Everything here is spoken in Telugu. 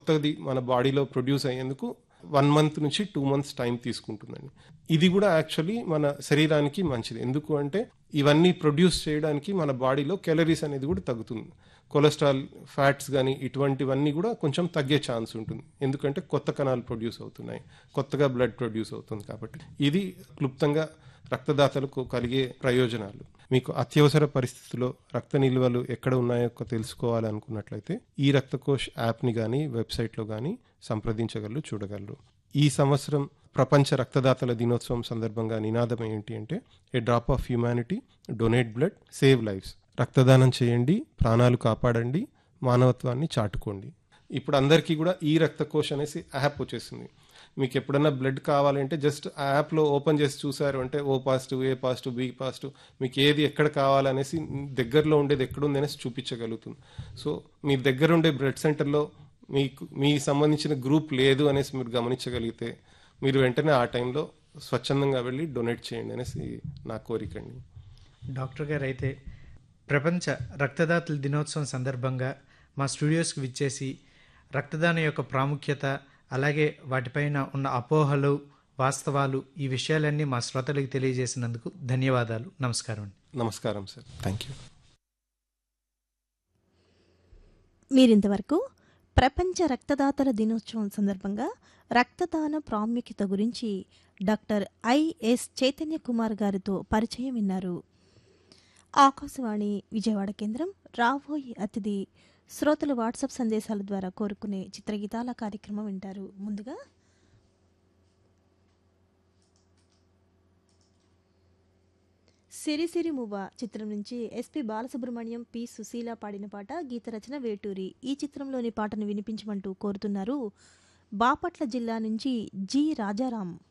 కొత్తది మన బాడీలో ప్రొడ్యూస్ అయ్యేందుకు వన్ మంత్ నుంచి టూ మంత్స్ టైం తీసుకుంటుందండి ఇది కూడా యాక్చువల్లీ మన శరీరానికి మంచిది ఎందుకు అంటే ఇవన్నీ ప్రొడ్యూస్ చేయడానికి మన బాడీలో కెలరీస్ అనేది కూడా తగ్గుతుంది కొలెస్ట్రాల్ ఫ్యాట్స్ కానీ ఇటువంటివన్నీ కూడా కొంచెం తగ్గే ఛాన్స్ ఉంటుంది ఎందుకంటే కొత్త కణాలు ప్రొడ్యూస్ అవుతున్నాయి కొత్తగా బ్లడ్ ప్రొడ్యూస్ అవుతుంది కాబట్టి ఇది క్లుప్తంగా రక్తదాతలకు కలిగే ప్రయోజనాలు మీకు అత్యవసర పరిస్థితుల్లో రక్త నిల్వలు ఎక్కడ ఉన్నాయో తెలుసుకోవాలనుకున్నట్లయితే ఈ రక్తకోష్ యాప్ని కానీ వెబ్సైట్లో కానీ సంప్రదించగలరు చూడగలరు ఈ సంవత్సరం ప్రపంచ రక్తదాతల దినోత్సవం సందర్భంగా నినాదం ఏంటి అంటే a drop of humanity donate blood save lives రక్తదానం చేయండి ప్రాణాలు కాపాడండి మానవత్వాన్ని చాటుకోండి ఇప్పుడు అందరికీ కూడా ఈ రక్తకోశ్ అనేసి యాప్ వచ్చేసింది మీకు ఎప్పుడన్నా బ్లడ్ కావాలంటే జస్ట్ ఆ యాప్లో ఓపెన్ చేసి చూసారు అంటే O positive A positive B positive మీకు ఏది ఎక్కడ కావాలనేసి దగ్గరలో ఉండేది ఎక్కడుంది అనేసి చూపించగలుగుతుంది సో మీ దగ్గర ఉండే బ్లడ్ సెంటర్లో మీకు మీ సంబంధించిన గ్రూప్ లేదు అనేసి మీరు గమనించగలిగితే మీరు వెంటనే ఆ టైంలో స్వచ్ఛందంగా వెళ్ళి డొనేట్ చేయండి అనేసి నా కోరికండి డాక్టర్ గారు అయితే ప్రపంచ రక్తదాతల దినోత్సవం సందర్భంగా మా స్టూడియోస్కి విచ్చేసి రక్తదానం యొక్క ప్రాముఖ్యత అలాగే వాటిపైన ఉన్న అపోహలు వాస్తవాలు ఈ విషయాలన్నీ మా శ్రోతలకు తెలియజేసినందుకు ధన్యవాదాలు నమస్కారం అండి నమస్కారం సార్ థ్యాంక్ యూ మీరింతవరకు ప్రపంచ రక్తదాతల దినోత్సవం సందర్భంగా రక్తదాన ప్రాముఖ్యత గురించి డాక్టర్ ఐఎస్ చైతన్య కుమార్ గారితో పరిచయం విన్నారు ఆకాశవాణి విజయవాడ కేంద్రం రాబోయే అతిథి శ్రోతలు వాట్సాప్ సందేశాల ద్వారా కోరుకునే చిత్రగీతాల కార్యక్రమం వింటారు ముందుగా సిరిసిరి మువ్వ చిత్రం నుంచి ఎస్పి బాలసుబ్రహ్మణ్యం పి సుశీల పాడిన పాట గీత రచన వేటూరి ఈ చిత్రంలోని పాటను వినిపించమంటూ కోరుతున్నారు బాపట్ల జిల్లా నుంచి జి రాజారాం